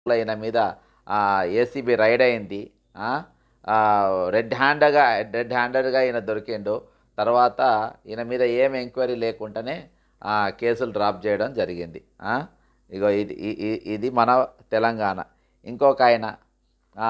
ఈయన మీద ACB ride అయింది ఆ, ఆ, రెడ్ హ్యాండ్గా రెడ్ హ్యాండెడ్గా ఈయన దొరికిండు తర్వాత ఈయన మీద ఏం ఎంక్వైరీ లేకుండానే ఆ, కేసులు డ్రాప్ చేయడం జరిగింది ఆ, ఇగో ఇది ఇ- ఇ- ఇది మన తెలంగాణ ఇంకొక ఆయన ఆ,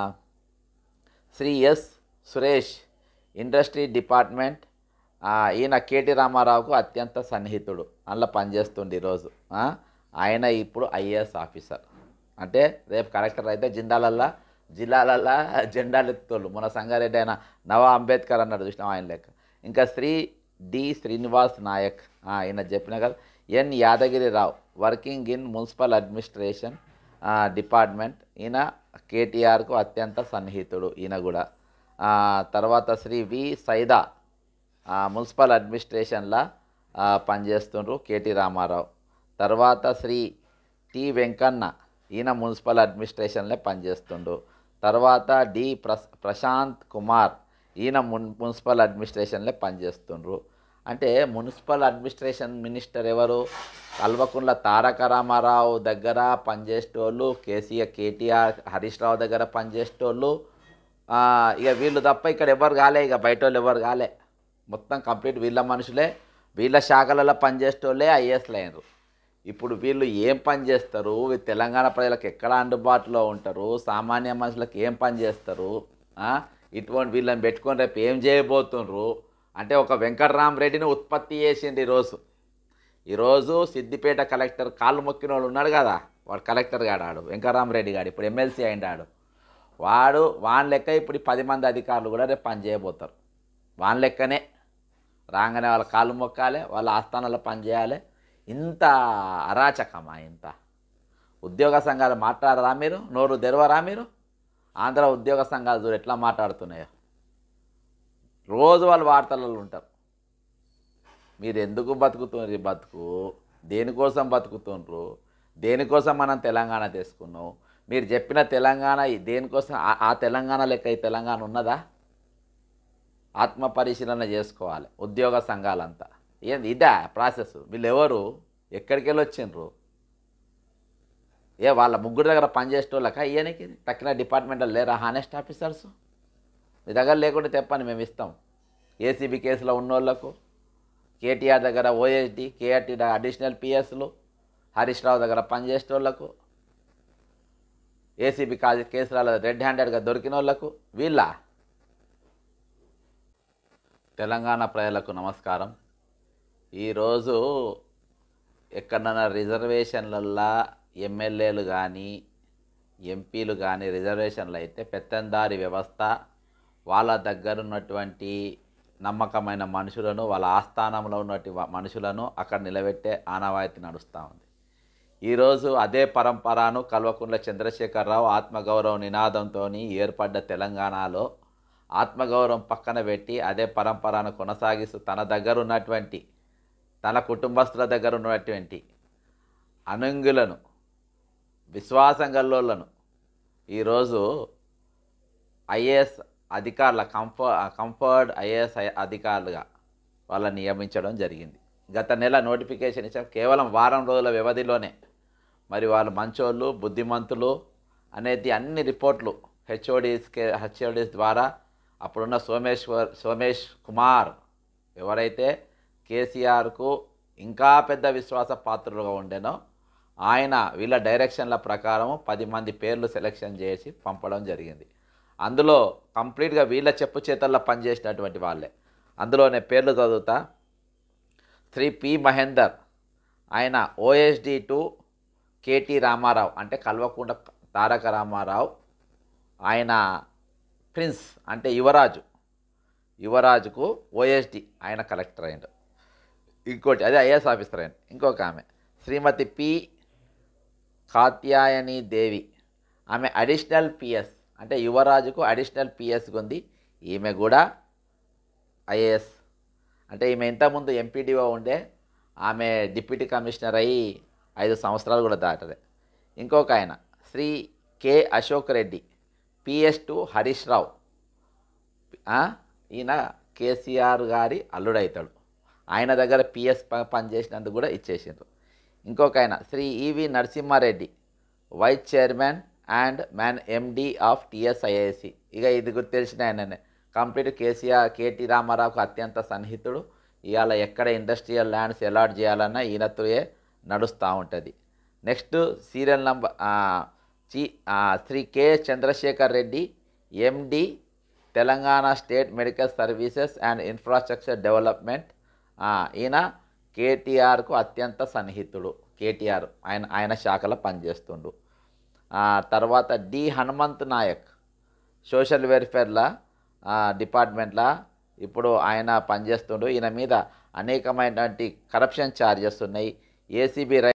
Sri S Suresh industry department ఆ, ఈయన కేటీ రామారావుకు అత్యంత సన్నిహితుడు అందులో పనిచేస్తుండే ఈరోజు ఆ, ఆయన ఇప్పుడు ఐఏఎస్ ఆఫీసర్ అంటే రేపు కలెక్టర్ అయితే జిందాలల్లా జిల్లాలల్లా జెండాలు ఎత్తుతోళ్ళు మన సంగారెడ్డి ఆయన నవ అంబేద్కర్ అన్నాడు చూసినాం ఆయన లెక్క ఇంకా శ్రీ డి శ్రీనివాస్ నాయక్ ఆ, ఈయన చెప్పిన కదా N Yadagiri Rao working in municipal administration department ఈయన కేటీఆర్కు అత్యంత సన్నిహితుడు ఈయన కూడా ఆ, తర్వాత శ్రీ వి సైదా ఆ, మున్సిపల్ అడ్మినిస్ట్రేషన్లో ఆ, పనిచేస్తుండ్రు కేటీ రామారావు తర్వాత శ్రీ టి వెంకన్న ఈయన మున్సిపల్ అడ్మినిస్ట్రేషన్లో పనిచేస్తుండు తర్వాత డి ప్రస్ ప్రశాంత్ కుమార్ ఈయన మున్ మున్సిపల్ అడ్మినిస్ట్రేషన్లో పనిచేస్తుండ్రు అంటే మున్సిపల్ అడ్మినిస్ట్రేషన్ మినిస్టర్ ఎవరు కల్వకుంట్ల తారక రామారావు దగ్గర పనిచేసేటోళ్ళు కేసీఆర్ కేటీఆర్ హరీష్ రావు దగ్గర పనిచేసేటోళ్ళు ఆ, ఇక వీళ్ళు తప్ప ఇక్కడ ఎవరు కాలే ఇక బయట వాళ్ళు ఎవరు కాలే మొత్తం కంప్లీట్ వీళ్ళ మనుషులే వీళ్ళ శాఖలలో పనిచేసేటోళ్ళే ఐఏఎస్లు అయినరు ఇప్పుడు వీళ్ళు ఏం పని చేస్తారు ఈ తెలంగాణ ప్రజలకు ఎక్కడ అందుబాటులో ఉంటారు సామాన్య మనుషులకు ఏం పని చేస్తారు ఆ? ఇటువంటి వీళ్ళని పెట్టుకొని రేపు ఏం చేయబోతుండ్రు అంటే ఒక వెంకటరామరెడ్డిని ఉత్పత్తి చేసిండు ఈరోజు ఈరోజు సిద్దిపేట కలెక్టర్ కాళ్ళు మొక్కిన వాడు ఉన్నాడు కదా వాడు కలెక్టర్ గాడాడు వెంకటరామరెడ్డి గాడు ఇప్పుడు ఎమ్మెల్సీ అయిండాడు వాడు వాని లెక్క ఇప్పుడు ఈ పది మంది అధికారులు కూడా రేపు పని చేయబోతారు వాని లెక్కనే రాగానే వాళ్ళ కాళ్ళు మొక్కాలి వాళ్ళ ఆస్థానాల్లో పని చేయాలి ఇంత అరాచకమా ఇంత ఉద్యోగ సంఘాలు మాట్లాడరా మీరు నోరు తెరవరా మీరు ఆంధ్ర ఉద్యోగ సంఘాలు చూడు ఎట్లా మాట్లాడుతున్నాయో రోజు వాళ్ళు వార్తలలో ఉంటారు మీరు ఎందుకు బతుకుతున్నారు ఈ బతుకు దేనికోసం బతుకుతుండ్రు దేనికోసం మనం తెలంగాణ తీసుకున్నాం మీరు చెప్పిన తెలంగాణ ఈ దేనికోసం ఆ- ఆ తెలంగాణ లెక్క ఈ తెలంగాణ ఉన్నదా ఆత్మ పరిశీలన చేసుకోవాలి ఉద్యోగ సంఘాలంతా ఏంది ఇదా ప్రాసెస్ వీళ్ళు ఎవరు ఎక్కడికి వెళ్ళి వచ్చిండ్రు ఏ వాళ్ళ ముగ్గురు దగ్గర పనిచేసేటోళ్ళక ఈయనకి తక్కిన డిపార్ట్మెంట్లో లేరా హానెస్ట్ ఆఫీసర్స్ మీ దగ్గర లేకుంటే తెప్పని మేము ఇస్తాం ఏసీబీ కేసులో ఉన్నోళ్లకు కేటీఆర్ దగ్గర ఓఎస్డి కేఆర్టీ అడిషనల్ పిఎస్లు హరీష్ రావు దగ్గర పనిచేసేటోళ్లకు ఏసీబీ కాజు కేసులలో రెడ్ హ్యాండెడ్గా దొరికిన వాళ్ళకు వీళ్ళ తెలంగాణ ప్రజలకు నమస్కారం ఈరోజు ఎక్కడన్నా రిజర్వేషన్లల్లా ఎమ్మెల్యేలు కానీ ఎంపీలు కానీ రిజర్వేషన్లు అయితే పెత్తందారి వ్యవస్థ వాళ్ళ దగ్గర ఉన్నటువంటి నమ్మకమైన మనుషులను వాళ్ళ ఆస్థానంలో ఉన్నటువంటి వ- మనుషులను అక్కడ నిలబెట్టే ఆనవాయితీ నడుస్తూ ఉంది ఈరోజు అదే పరంపరను కల్వకుంట్ల చంద్రశేఖరరావు ఆత్మగౌరవ నినాదంతో ఏర్పడ్డ తెలంగాణలో ఆత్మగౌరవం పక్కన పెట్టి అదే పరంపరను కొనసాగిస్తూ తన దగ్గర ఉన్నటువంటి తన కుటుంబస్తుల దగ్గర ఉన్నటువంటి అనంగులను విశ్వాసం గల్లోళ్ళను ఈరోజు ఐఏఎస్ అధికారుల కంఫ కంఫర్డ్ ఐఏఎస్ అధికారులుగా వాళ్ళని నియమించడం జరిగింది గత నెల నోటిఫికేషన్ ఇచ్చాం కేవలం వారం రోజుల వ్యవధిలోనే మరి వాళ్ళు మంచోళ్ళు బుద్ధిమంతులు అనేది అన్ని రిపోర్ట్లు హెచ్ఓడిస్ హెచ్ఓడిస్ ద్వారా అప్పుడున్న సోమేశ్వర్ సోమేష్ కుమార్ ఎవరైతే కేసీఆర్కు ఇంకా పెద్ద విశ్వాస పాత్రులుగా ఉండేనో ఆయన వీళ్ళ డైరెక్షన్ల ప్రకారం పది మంది పేర్లు సెలెక్షన్ చేసి పంపడం జరిగింది అందులో కంప్లీట్గా వీళ్ళ చెప్పు చేతల్లో పనిచేసినటువంటి వాళ్ళే అందులోనే పేర్లు చదువుతా శ్రీ పి మహేందర్ ఆయన ఓఎస్డి టు కేటీ రామారావు అంటే కల్వకుంట తారక రామారావు ఆయన ప్రిన్స్ అంటే యువరాజు యువరాజుకు ఓఎస్డి ఆయన కలెక్టర్ అయ్యాడు ఇంకోటి అదే ఐఏఎస్ ఆఫీసర్ అయ్యాడు ఇంకొక ఆమె శ్రీమతి పి కాత్యాయని దేవి ఆమె అడిషనల్ పిఎస్ అంటే యువరాజుకు అడిషనల్ పిఎస్ ఉంది ఈమె కూడా ఐఏఎస్ అంటే ఈమె ఇంతకుముందు ఎంపీడీఓ ఉండే ఆమె డిప్యూటీ కమిషనర్ అయ్యి ఐదు సంవత్సరాలు కూడా దాటదే ఇంకొక ఆయన Sri K Ashok Reddy PS to Harish Rao ఆ, ఈయన కేసీఆర్ గారి అల్లుడవుతాడు ఆయన దగ్గర పిఎస్ పనిచేసినందుకు కూడా ఇచ్చేసిండ్రు ఇంకొక ఆయన Shri E V Narasimha Reddy vice chairman and man MD of TSIIC ఇక ఇది గుర్తు తెలిసిన ఆయననే కంప్లీట్ కేసీఆర్ కేటీ రామారావుకు అత్యంత సన్నిహితుడు ఇవాళ ఎక్కడ ఇండస్ట్రియల్ ల్యాండ్స్ అలాట్ చేయాలన్నా ఈయనతోయే నడుస్తూ ఉంటుంది నెక్స్ట్ సీరియల్ నంబర్ చి ఆ, Shri K Chandrashekar Reddy MD Telangana state medical services and infrastructure development ఆ, ఈయన కేటీఆర్కు అత్యంత సన్నిహితుడు కేటీఆర్ ఆయన ఆయన శాఖలో పనిచేస్తుండు ఆ, తర్వాత డి హనుమంత్ నాయక్ సోషల్ వెల్ఫేర్ల డిపార్ట్మెంట్ల ఇప్పుడు ఆయన పనిచేస్తుండు ఈయన మీద అనేకమైనటువంటి కరప్షన్ ఛార్జెస్ ఉన్నాయి ఏసీబీ